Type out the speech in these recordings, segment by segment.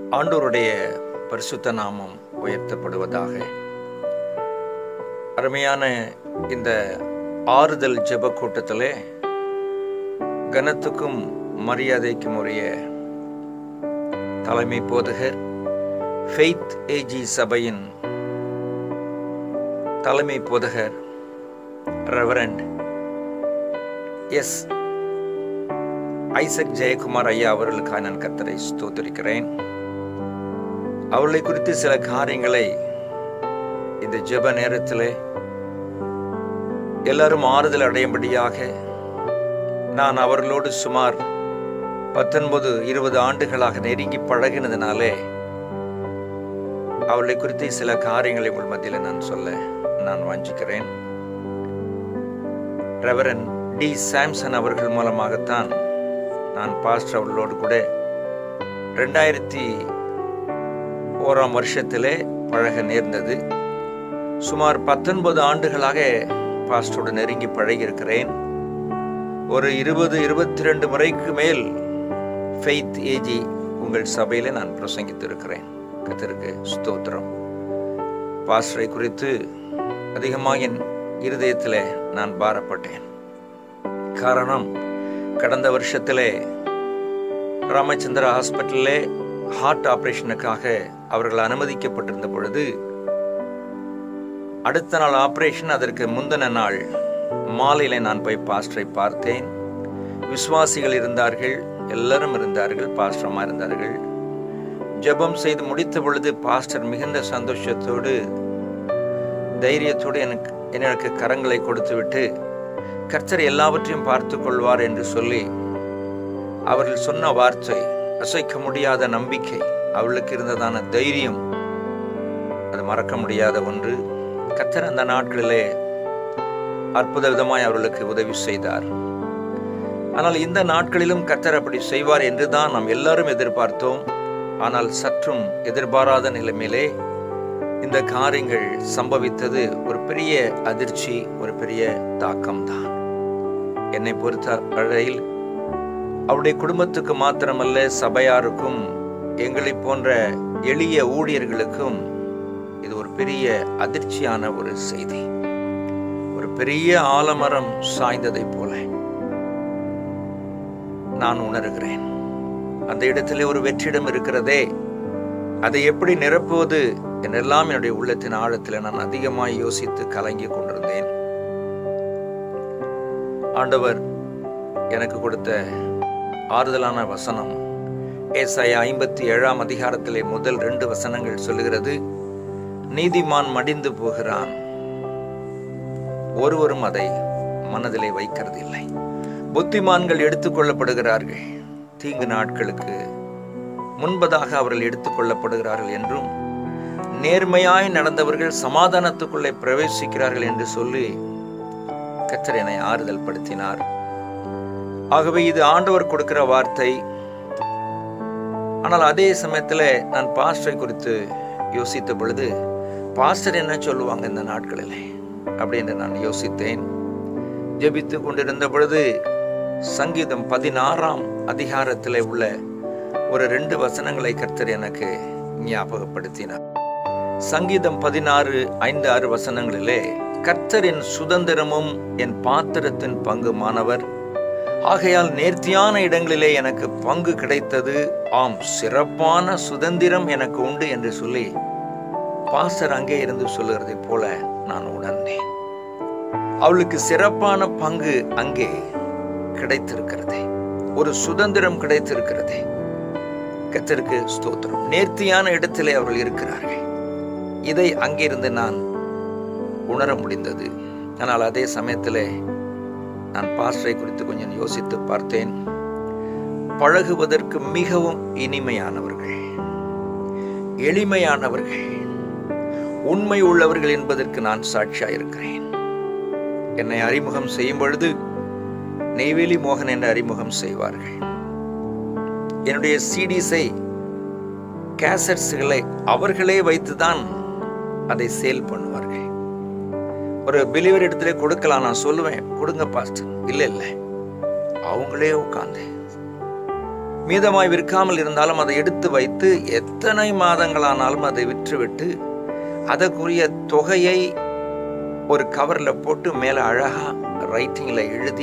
ஆண்டோருடைய பரிசுத்த நாமம் உயர்த்தப்படுவதாக அருமையான இந்த ஆறுதல் ஜெப கூட்டத்திலே கனத்துக்கும் மரியாதைக்கும் உரிய தலைமை போதகர் ஃபெய்த் ஏஜி சபையின் தலைமை போதகர் ரெவரண்ட் எஸ் ஐசக் ஜெயக்குமார் ஐயா அவர்களுக்காக நான் கத்தரை ஸ்தோத்திரிக்கிறேன் அவர்களை குறித்து சில காரியங்களை இந்த ஜெப நேரத்தில் எல்லாரும் ஆறுதல் அடையும்படியாக நான் அவர்களோடு சுமார் பத்தொன்பது இருபது ஆண்டுகளாக நெருங்கி பழகினதுனாலே அவர்களை குறித்து சில காரியங்களை உங்கள் மத்தியில் நான் சொல்ல நான் வாஞ்சிக்கிறேன் ரெவரன் டி சாம்சன் அவர்கள் மூலமாகத்தான் நான் பாஸ்டர் அவர்களோடு கூட ரெண்டாயிரத்தி ஓராம் வருஷத்திலே பழக நேர்ந்தது சுமார் பத்தொன்பது ஆண்டுகளாக பாஸ்டரோடு நெருங்கி பழகியிருக்கிறேன் ஒரு இருபது இருபத்தி ரெண்டு முறைக்கு மேல் ஃபெய்த் ஏஜி உங்கள் சபையில் நான் பிரசங்கித்திருக்கிறேன் கத்திருக்கு ஸ்தோத்திரம் பாஸ்டரை குறித்து அதிகமாக என் இருதயத்தில் நான் பாரப்பட்டேன் காரணம் கடந்த வருஷத்திலே ராமச்சந்திரா ஹாஸ்பிட்டலில் ஹார்ட் ஆப்ரேஷனுக்காக அவர்கள் அனுமதிக்கப்பட்டிருந்த பொழுது அடுத்த நாள் ஆப்ரேஷன் அதற்கு முந்தின நாள் மாலையில் நான் போய் பாஸ்டரை பார்த்தேன் விசுவாசிகள் இருந்தார்கள் எல்லாரும் இருந்தார்கள் பாஸ்டரமாக இருந்தார்கள் ஜெபம் செய்து முடித்த பொழுது பாஸ்டர் மிகுந்த சந்தோஷத்தோடு தைரியத்தோடு எனக்கு எனக்கு கரங்களை கொடுத்துவிட்டு கர்த்தர் எல்லாவற்றையும் பார்த்து கொள்வார் என்று சொல்லி அவர்கள் சொன்ன வார்த்தை அசைக்க முடியாத நம்பிக்கை அவளுக்கு இருந்ததான தைரியம் அது மறக்க முடியாத ஒன்று கர்த்தர் அந்த நாட்களிலே அற்புத விதமாய் அவர்களுக்கு உதவி செய்தார் ஆனால் இந்த நாட்களிலும் கர்த்தர் அப்படி செய்வார் என்று தான் நாம் எல்லாரும் எதிர்பார்த்தோம் ஆனால் சற்றும் எதிர்பாராத நிலைமையிலே இந்த காரியங்கள் சம்பவித்தது ஒரு பெரிய அதிர்ச்சி ஒரு பெரிய தாக்கம்தான் என்னை பொறுத்த வரையில் அவருடைய குடும்பத்துக்கு மாத்திரமல்ல சபையாருக்கும் எங்களை போன்ற எளிய ஊழியர்களுக்கும் இது ஒரு பெரிய அதிர்ச்சியான ஒரு செய்தி ஒரு பெரிய ஆலமரம் சாய்ந்ததை போல நான் உணர்கிறேன் அந்த இடத்திலே ஒரு வெற்றிடம் இருக்கிறதே அதை எப்படி நிரப்புவது என்றெல்லாம் என்னுடைய உள்ளத்தின் ஆழத்தில் நான் அதிகமாய் யோசித்து கலங்கி கொண்டிருந்தேன் ஆண்டவர் எனக்கு கொடுத்த ஆறுதலான வசனம் ஏசாய ஐம்பத்தி ஏழாம் அதிகாரத்திலே முதல் ரெண்டு வசனங்கள் சொல்லுகிறது நீதிமான் மடிந்து போகிறான் ஒருவரும் அதை மனதிலே வைக்கிறதில்லை புத்திமான்கள் எடுத்துக்கொள்ளப்படுகிறார்கள் தீங்கு நாட்களுக்கு முன்பதாக அவர்கள் எடுத்துக்கொள்ளப்படுகிறார்கள் என்றும் நேர்மையாய் நடந்தவர்கள் சமாதானத்துக்குள்ளே பிரவேசிக்கிறார்கள் என்று சொல்லி கத்தர் என்னை ஆறுதல் படுத்தினார் ஆகவே இது ஆண்டவர் கொடுக்கிற வார்த்தை ஆனால் அதே சமயத்தில் நான் பாஸ்டரை குறித்து யோசித்த பொழுது பாஸ்டர் என்ன சொல்லுவாங்க இந்த நாட்களில் அப்படின்னு நான் யோசித்தேன் ஜெபித்து கொண்டிருந்த பொழுது சங்கீதம் பதினாறாம் அதிகாரத்தில் உள்ள ஒரு ரெண்டு வசனங்களை கர்த்தர் எனக்கு ஞாபகப்படுத்தினார் சங்கீதம் பதினாறு ஐந்து ஆறு வசனங்களிலே கர்த்தரின் சுதந்திரமும் என் பாத்திரத்தின் பங்குமானவர் ஆகையால் நேர்த்தியான இடங்களிலே எனக்கு பங்கு கிடைத்தது ஆம் சிறப்பான சுதந்திரம் எனக்கு உண்டு என்று சொல்லி பாஸ்டர் அங்கே இருந்து சொல்லுகிறதை போல நான் உணர்ந்தேன் அவளுக்கு சிறப்பான பங்கு அங்கே கிடைத்திருக்கிறது ஒரு சுதந்திரம் கிடைத்திருக்கிறது கத்தருக்கு ஸ்தோத்திரம் நேர்த்தியான இடத்திலே அவர்கள் இருக்கிறார்கள் இதை அங்கிருந்து நான் உணர முடிந்தது ஆனால் அதே சமயத்தில் நான் பாஸ்டரை குறித்து கொஞ்சம் யோசித்து பார்த்தேன் பழகுவதற்கு மிகவும் இனிமையானவர்கள் எளிமையானவர்கள் உண்மை உள்ளவர்கள் என்பதற்கு நான் சாட்சியாக இருக்கிறேன் என்னை அறிமுகம் செய்யும் பொழுது நெய்வேலி மோகன் என்று அறிமுகம் செய்வார்கள் என்னுடைய சிடிஸை கேசட்ஸ்களை அவர்களே வைத்துதான் அதை சேல் பண்ணுவார்கள் ஒரு பிலிவர் இடத்துல கொடுக்கலாம் நான் சொல்லுவேன் கொடுங்க பாஸ்டர் இல்லை இல்லை அவங்களே உட்காந்து மீதமாய் விற்காமல் இருந்தாலும் அதை எடுத்து வைத்து எத்தனை மாதங்களானாலும் அதை விற்றுவிட்டு அதற்குரிய தொகையை ஒரு கவர்ல போட்டு மேல அழகா ரைட்டிங்ல எழுதி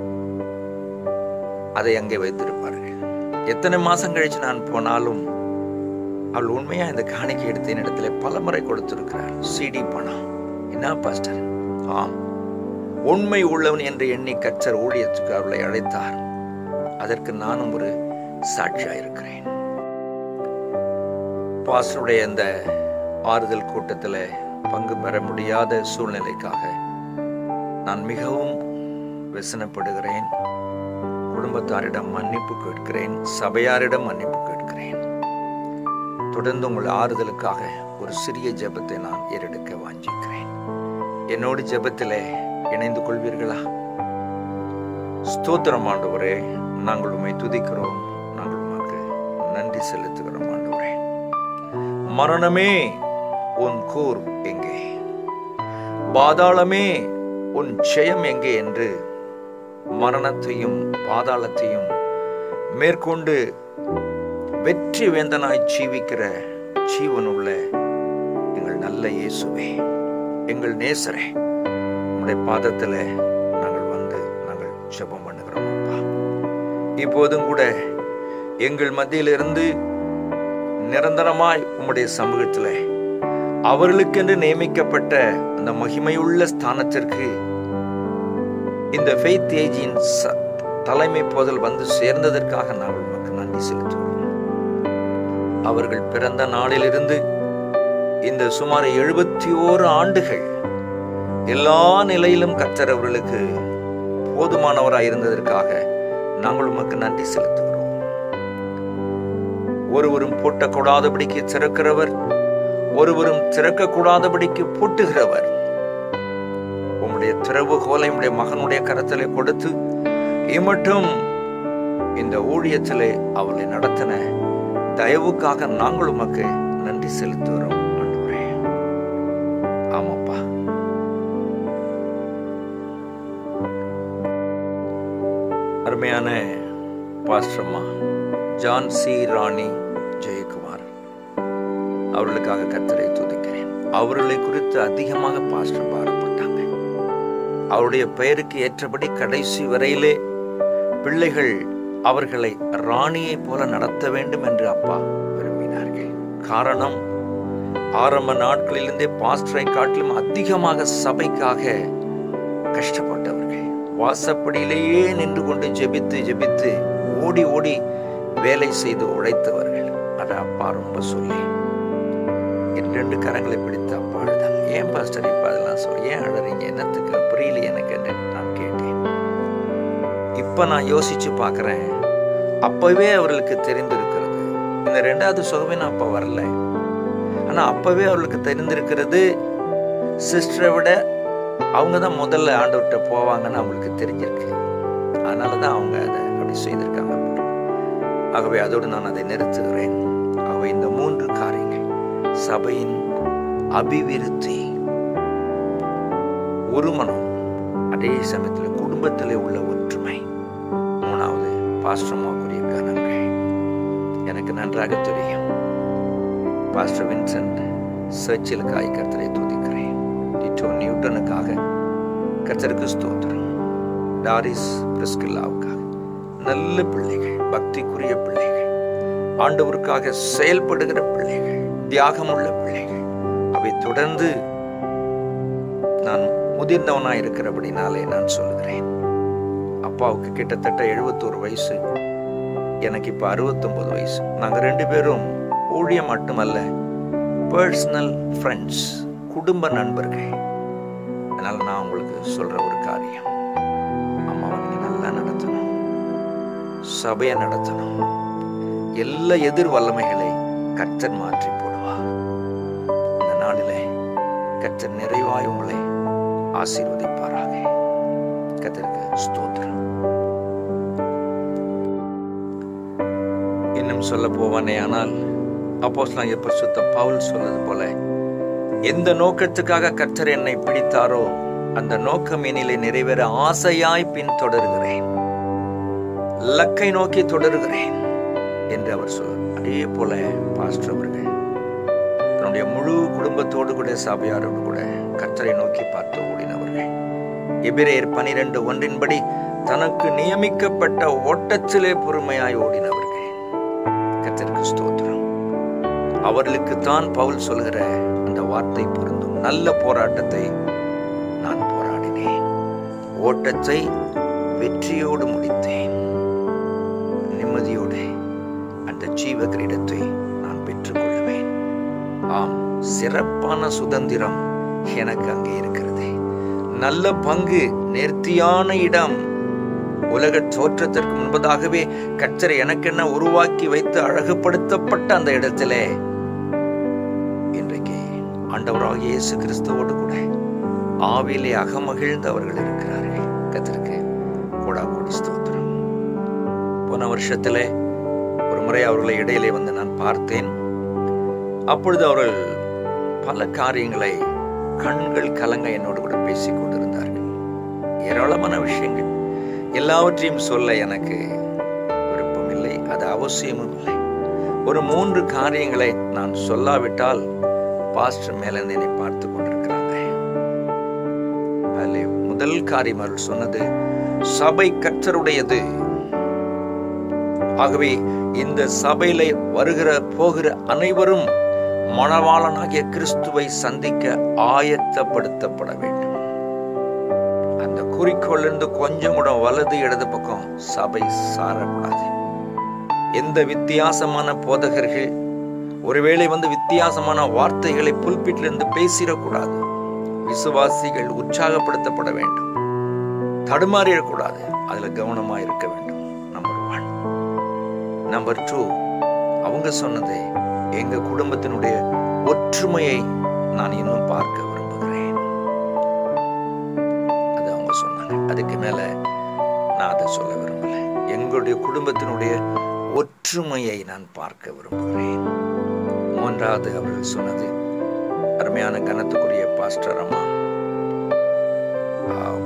அதை அங்கே வைத்திருப்பார்கள் எத்தனை மாசம் கழிச்சு நான் போனாலும் அவள் உண்மையா இந்த காணிக்கை எடுத்து என்னிடத்துல பல முறை கொடுத்திருக்கிறாள் சிடி பணம் என்ன பாஸ்டர் ஆம் உண்மை உள்ளவன் என்று எண்ணி கச்சர் ஊழியத்துக்கு அவளை அழைத்தார் அதற்கு நானும் ஒரு சாட்சியா இருக்கிறேன் பாஸ்டருடைய இந்த ஆறுதல் கூட்டத்தில் பங்கு பெற முடியாத சூழ்நிலைக்காக நான் மிகவும் व्यसனப்படுகிறேன் குடும்பத்தாரிடம் மன்னிப்பு கேட்கிறேன் சபையாரிடம் மன்னிப்பு கேட்கிறேன் தொடர்ந்து உங்கள் ஆறுதலுக்காக ஒரு சிறிய ஜெபத்தை நான் ஏறெடுக்க வாஞ்சிக்கிறேன் என்னோடு ஜெபத்திலே இணைந்து கொள்வீர்களா ஸ்தோத்திரம் ஆண்டவரே நாங்கள் உம்மை துதிக்கிறோம் நாங்கள் உமக்கு நன்றி செலுத்துகிறோம் ஆண்டவரே மரணமே உன் கூர் எங்கே பாதாளமே உன் ஜெயம் எங்கே என்று மரணத்தையும் பாதாளத்தையும் மேற்கொண்டு வெற்றி வேந்தனாய் ஜீவிக்கிற ஜீவனுள்ள எங்கள் நல்ல இயேசுவே எங்கள் நேசரே உம்முடைய பாதத்தில் நாங்கள் வந்து நாங்கள் ஜெபம் பண்ணுகிறோம் அப்பா இப்போதும் கூட எங்கள் மத்தியிலிருந்து நிரந்தரமாய் உம்முடைய சமூகத்தில் அவர்களுக்கென்று நியமிக்கப்பட்ட அந்த மகிமையுள்ள ஸ்தானத்திற்கு இந்த ஃபெய்த் ஏஜின் ச- தலைமை போதல் வந்து சேர்ந்ததற்காக நாங்கள் உமக்கு நன்றி செலுத்துகிறோம் அவர்கள் பிறந்த நாளிலிருந்து இந்த சுமார் எழுபத்தி ஓரு ஆண்டுகள் எல்லா நிலையிலும் கர்த்தர் அவர்களுக்கு போதுமானவராய் இருந்ததற்காக நாங்கள் உமக்கு நன்றி செலுத்துகிறோம் ஒருவரும் பூட்டக்கூடாதபடிக்கு திறக்கிறவர் ஒருவரும் திறக்கக்கூடாதபடிக்கு பூட்டுகிறவர் உம்முடைய திறவுகோலை உம்முடைய மகனுடைய கரத்திலே கொடுத்து இமட்டும் இந்த ஊழியத்திலே அவளை நடத்தின தயவுக்காக நாங்கள் உமக்கு நன்றி செலுத்துகிறோம் ஆண்டவரே ஆமாப்பா அருமையான பாஸ்டர்மா ஜான் சி ராணி ஜெயக்குமார் அவர்களுக்காக கர்த்தரை துதிக்கிறேன் அவர்களை குறித்து அதிகமாக பாஸ்டர் பாரப்பட்டாங்க அவருடைய பெயருக்கு ஏற்றபடி கடைசி வரையிலே பிள்ளைகள் அவர்களை ராணியைப் போல நடத்த வேண்டும் என்று அப்பா விரும்பினார்கள் காரணம் ஆரம்ப நாட்களிலிருந்தே பாஸ்டரை காட்டிலும் அதிகமாக சபைக்காக கஷ்டப்பட்டவர்கள் வாசப்படியிலேயே நின்று கொண்டு ஜெபித்து ஜெபித்து ஓடி ஓடி வேலை செய்து உழைத்தவர்கள் அட அப்பா ரொம்ப சொல்லி என் ரெண்டு கரங்களை பிடித்து அப்பா அழுதாங்க ஏன் பாஸ்டர் இப்ப அதெல்லாம் சொல் ஏன் அழுறீங்க என்னத்துக்கு புரியல எனக்கு என்று நான் கேட்டேன் இப்ப நான் யோசிச்சு பார்க்கிறேன் அப்பவே அவர்களுக்கு தெரிந்திருக்கிறது இந்த ரெண்டாவது சுகமே நான் அப்ப வரல ஆனா அப்பவே அவர்களுக்கு தெரிந்திருக்கிறது சிஸ்டரை விட அவங்க தான் முதல்ல ஆண்டவர்கிட்ட போவாங்கன்னு அவங்களுக்கு தெரிஞ்சிருக்கு அதனால தான் அவங்க அதை அப்படி செய்திருக்காங்க ஆகவே அதோடு நான் அதை நிறுத்துகிறேன் ஆகவே இந்த மூன்று காரியங்கள் சபையின் அபிவிருத்தி ஒருமனம் அதே சமயத்தில் குடும்பத்திலே உள்ள ஒற்றுமை மூணாவது பாஸ்டர்மாக்குரிய கனங்கள் எனக்கு நன்றாக தெரியும் பாஸ்டர் வின்சென்ட் சர்ச்சிலுக்காய் கர்த்தரை துதிக்கிறேன் டிட்டோ நியூட்டனுக்காக கர்த்தருக்கு ஸ்தோத்திரம் டாரிஸ் பிரிஸ்கில்லாவுக்காக நல்ல பிள்ளைகள் பக்திக்குரிய பிள்ளைகள் ஆண்டவருக்காக செயல்படுகிற பிள்ளைகள் தியாகமுள்ள பிள்ளைகள் அவை தொடர்ந்து நான் முதிர்ந்தவனாய் இருக்கிறபடினாலே நான் சொல்லுகிறேன் அப்பாவுக்கு கிட்டத்தட்ட எழுபத்தோரு வயசு எனக்கு இப்போ அறுபத்தொன்பது வயசு நாங்கள் ரெண்டு பேரும் ஊழியம் மட்டுமல்ல பர்சனல் ஃப்ரெண்ட்ஸ் குடும்ப நண்பர்கள் அதனால நான் உங்களுக்கு சொல்ற ஒரு காரியம் அம்மாவை நீங்க நல்லா நடத்தணும் சபையை நடத்தணும் எல்லா எதிர் வல்லமைகளை கர்த்தர் மாற்றி போடுவார் இந்த நாளிலே கர்த்தர் நிறைவாய் உங்களை ஆசீர்வதிப்பாராக கர்த்தருக்கு ஸ்தோத்திரம் இன்னும் சொல்ல போவானே ஆனால் அப்போஸ்தலனாகிய பரிசுத்த பவுல் சொன்னது போல எந்த நோக்கத்துக்காக கர்த்தர் என்னை பிடித்தாரோ அந்த நோக்கம் என்னிலே நிறைவேற ஆசையாய் பின் தொடருகிறேன் லக்கை நோக்கி தொடருகிறேன் என்று அவர் சொல்ல அதே போல பாஸ்டர் அவர்கள் தன்னுடைய முழு குடும்பத்தோடு கூட சபையாரோடு கூட கர்த்தரை நோக்கி பார்த்து ஓடினவர்கள் எபிரேயர் பனிரெண்டு ஒன்றின்படி தனக்கு நியமிக்கப்பட்ட ஓட்டத்திலே பொறுமையாய் ஓடினவர்கள் கர்த்தருக்கு ஸ்தோத்திரம் அவர்களுக்கு தான் பவுல் சொல்கிற அந்த வார்த்தை பொருந்தும் நல்ல போராட்டத்தை நான் போராடினேன் ஓட்டத்தை வெற்றியோடு முடித்தேன் நிம்மதியோடு அந்த ஜீவ கிரீடத்தை நான் பெற்றுக்கொள்வேன் ஆம் சிறப்பான சுதந்திரம் எனக்கு அங்கே இருக்கிறது நல்ல பங்கு நேர்த்தியான இடம் உலக தோற்றத்திற்கு முன்பதாகவே கச்சரை எனக்கென்ன உருவாக்கி வைத்து அழகுபடுத்தப்பட்ட அந்த இடத்திலே இன்றைக்கு ஆண்டவராக இயேசு கிறிஸ்துவோடு கூட ஆவிலே அகமகிழ்ந்து அவர்கள் இருக்கிறார்கள் கத்திற்கு கூடா கூடி ஸ்தோத்திரம் போன வருஷத்திலே ஒரு முறை அவர்களை இடையிலே வந்து நான் பார்த்தேன் அப்பொழுது அவர்கள் பல காரியங்களை கண்கள் கலங்க என்னோடு கூட பேசிக் கொண்டிருந்தார்கள் ஏராளமான விஷயங்கள் எல்லாவற்றையும் சொல்ல எனக்கு விருப்பம் இல்லை அது அவசியமும் இல்லை ஒரு மூன்று காரியங்களை நான் சொல்லாவிட்டால் பாஸ்டர் மேல என்னை பார்த்து கொண்டிருக்கிறாங்க அதில் முதல் காரியம் அவர்கள் சொன்னது சபை கற்றருடையது ஆகவே இந்த சபையில வருகிற போகிற அனைவரும் மணவாளனாகிய கிறிஸ்துவை சந்திக்க ஆயத்தப்படுத்தப்பட வேண்டும் அந்த குறிக்கோளிலிருந்து கொஞ்சம் கூட வலது இடது பக்கம் சபை சாரக்கூடாது எந்த வித்தியாசமான போதகர்கள் ஒருவேளை வந்து வித்தியாசமான வார்த்தைகளை புல்பிட்டிலிருந்து பேசிடக்கூடாது விசுவாசிகள் உற்சாகப்படுத்தப்பட வேண்டும் தடுமாறிடக்கூடாது அதுல கவனமா இருக்க வேண்டும் நம்பர் ஒன் நம்பர் டூ அவங்க சொன்னது எங்க குடும்பத்தினுடைய ஒற்றுமையை நான் இன்னும் பார்க்க விரும்புகிறேன் அது அவங்க சொன்னாங்க அதுக்கு மேல நான் அதை சொல்ல விரும்பல எங்களுடைய குடும்பத்தினுடைய ஒற்றுமையை நான் பார்க்க விரும்புகிறேன் மூன்றாவது அவர்கள் சொன்னது அருமையான கனத்துக்குரிய பாஸ்டர் அம்மா ஆ,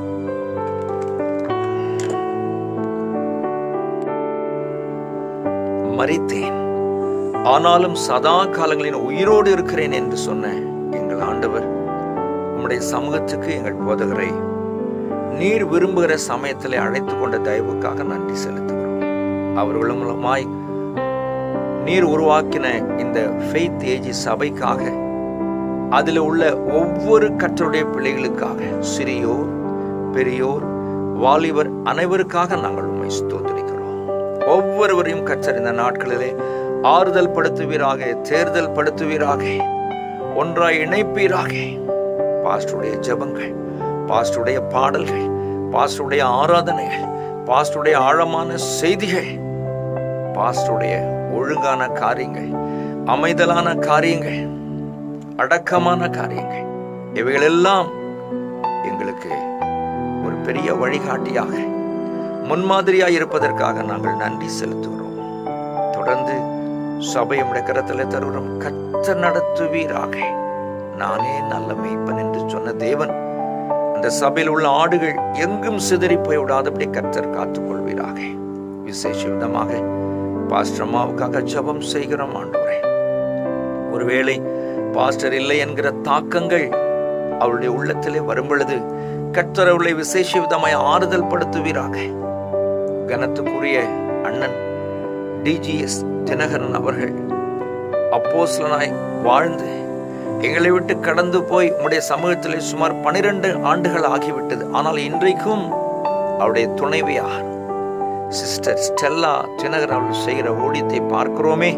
மறித்தேன் ஆனாலும் சதா காலங்களின் உயிரோடு இருக்கிறேன் என்று சொன்ன எங்கள் ஆண்டவர் உம்முடைய சமூகத்துக்கு எங்கள் போதகரை நீர் விரும்புகிற சமயத்திலே அழைத்து கொண்ட தயவுக்காக நன்றி செலுத்துகிறோம் அவர்கள் மூலமாய் நீர் உருவாக்கின இந்த ஃபெய்த் ஏஜி சபைக்காக அதில் உள்ள ஒவ்வொரு கற்றருடைய பிள்ளைகளுக்காக சிறியோர் பெரியோர் வாலிபர் அனைவருக்காக நாங்கள் உண்மை ஸ்தோத்திரிக்கிறோம் ஒவ்வொருவரையும் கற்றர் இந்த நாட்களிலே ஆறுதல் படுத்துவீராக தேர்தல் படுத்துவீராக ஒன்றாய் இணைப்பீராக பாஸ்டுடைய ஜெபங்கள் பாஸ்டுடைய பாடல்கள் பாஸ்டுடைய ஆராதனைகள் பாஸ்டுடைய ஆழமான செய்திகள் பாஸ்டுடைய ஒழுங்கான காரியங்கள் அமைதலான காரியங்கள் அடக்கமான காரியங்கள் இவைகளெல்லாம் எங்களுக்கு ஒரு பெரிய வழிகாட்டியாக முன்மாதிரியாய் இருப்பதற்காக நாங்கள் நன்றி செலுத்துகிறோம் தொடர்ந்து சபை உடைய கரத்தில் தருகிறோம் கத்த நடத்துவீராக நானே நல்ல மேய்ப்பன் என்று சொன்ன தேவன் அந்த சபையில் உள்ள ஆடுகள் எங்கும் சிதறி போய் விடாதபடி கர்த்தர் காத்துக் கொள்வீராக விசேஷ விதமாக பாஸ்டர் அம்மாவுக்காக ஜெபம் செய்கிறோம் ஆண்டவரே ஒருவேளை பாஸ்டர் இல்லை என்கிற தாக்கங்கள் அவருடைய உள்ளத்திலே வரும் பொழுது கர்த்தர் அவர்களை விசேஷ விதமாய் ஆறுதல் படுத்துவீராக கனத்துக்குரிய அண்ணன் டிஜிஎஸ் தினகரன் அவர்கள் அப்போஸ்லனாய் வாழ்ந்து எங்களை விட்டு கடந்து போய் உம்முடைய சமூகத்திலே சுமார் பனிரெண்டு ஆண்டுகள் ஆகிவிட்டது ஆனால் இன்றைக்கும் அவருடைய துணைவியார் சிஸ்டர் ஸ்டெல்லா தினகர் அவர்கள் செய்கிற ஊழியத்தை பார்க்கிறோமே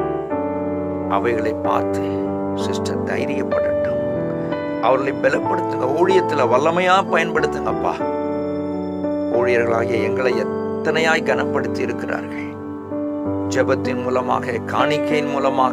அவைகளை பார்த்து சிஸ்டர் தைரியப்படட்டும் அவர்களை பலப்படுத்துங்க ஊழியத்துல வல்லமையா பயன்படுத்துங்கப்பா ஊழியர்களாகிய எங்களை எத்தனையாய் கனப்படுத்தி இருக்கிறார்கள் ஜெபத்தின் மூலமாக காணிக்கையின் மூலமாக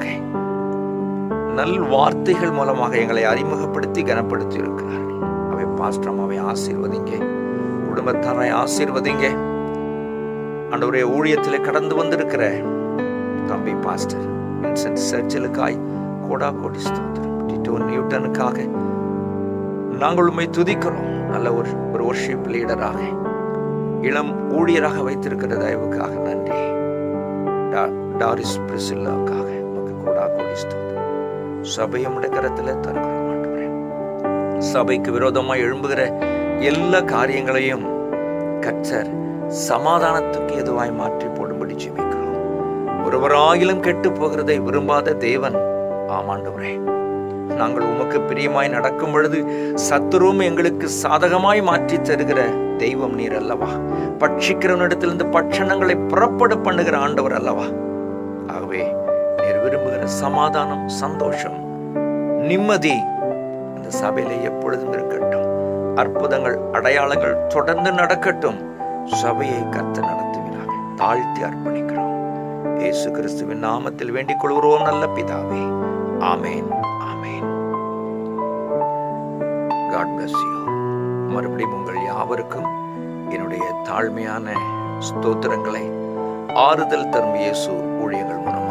நல் வார்த்தைகள் மூலமாக எங்களை அறிமுகப்படுத்தி கனப்படுத்தி இருக்கிறார்கள் அவை பாஸ்டம் அவை ஆசீர்வதிங்க குடும்பத்தாரை ஆசீர்வதிங்க ஆண்டவரே ஊழியத்திலே கடந்து வந்திருக்கிற தம்பி பாஸ்டர் வின்சென்ட் சர்ச்சிலுக்காய் கோடா கோடி ஸ்தோத்திரம் டிட்டோ நியூட்டனுக்காக நாங்கள் உண்மை துதிக்கிறோம் நல்ல ஒரு ஒரு ஒர்ஷிப் லீடராக இளம் ஊழியராக வைத்திருக்கிற தயவுக்காக நன்றி டா- டாரிஸ் பிரிசில்லாவுக்காக உமக்கு கூடா கொடி ஸ்தோத்திரம் சபையை உடைய கரத்தில் தருகிறோம் ஆண்டவரே சபைக்கு விரோதமாய் எழும்புகிற எல்லா காரியங்களையும் கற்றர் சமாதானத்துக்கு எதுவாய் மாற்றி போடும்படி ஜெபிக்கிறோம் ஒருவராயிலும் கெட்டு போகிறதை விரும்பாத தேவன் ஆமாண்டவரே நாங்கள் உமக்கு பிரியமாய் நடக்கும் பொழுது சத்துருவும் எங்களுக்கு சாதகமாய் மாற்றி தருகிற தெய்வம் நீர் அல்லவா பட்சிக்கிறவனிடத்திலிருந்து பட்சணங்களை புறப்பட பண்ணுகிற ஆண்டவர் அல்லவா ஆகவே நீர் விரும்புகிற சமாதானம் சந்தோஷம் நிம்மதி இந்த சபையில எப்பொழுதும் இருக்கட்டும் அற்புதங்கள் அடையாளங்கள் தொடர்ந்து நடக்கட்டும் சபையை கத்து நடத்துகிறார் தாழ்த்தி அர்ப்பணிக்கிறோம் இயேசு கிறிஸ்துவின் நாமத்தில் வேண்டிக் கொள்கிறோம் நல்ல பிதாவே ஆமேன் ஆமேன் காட் bless you மறுபடியும் உங்கள் யாவருக்கும் என்னுடைய தாழ்மையான ஸ்தோத்திரங்களை ஆறுதல் தரும் இயேசு ஊழியங்கள் மூலம்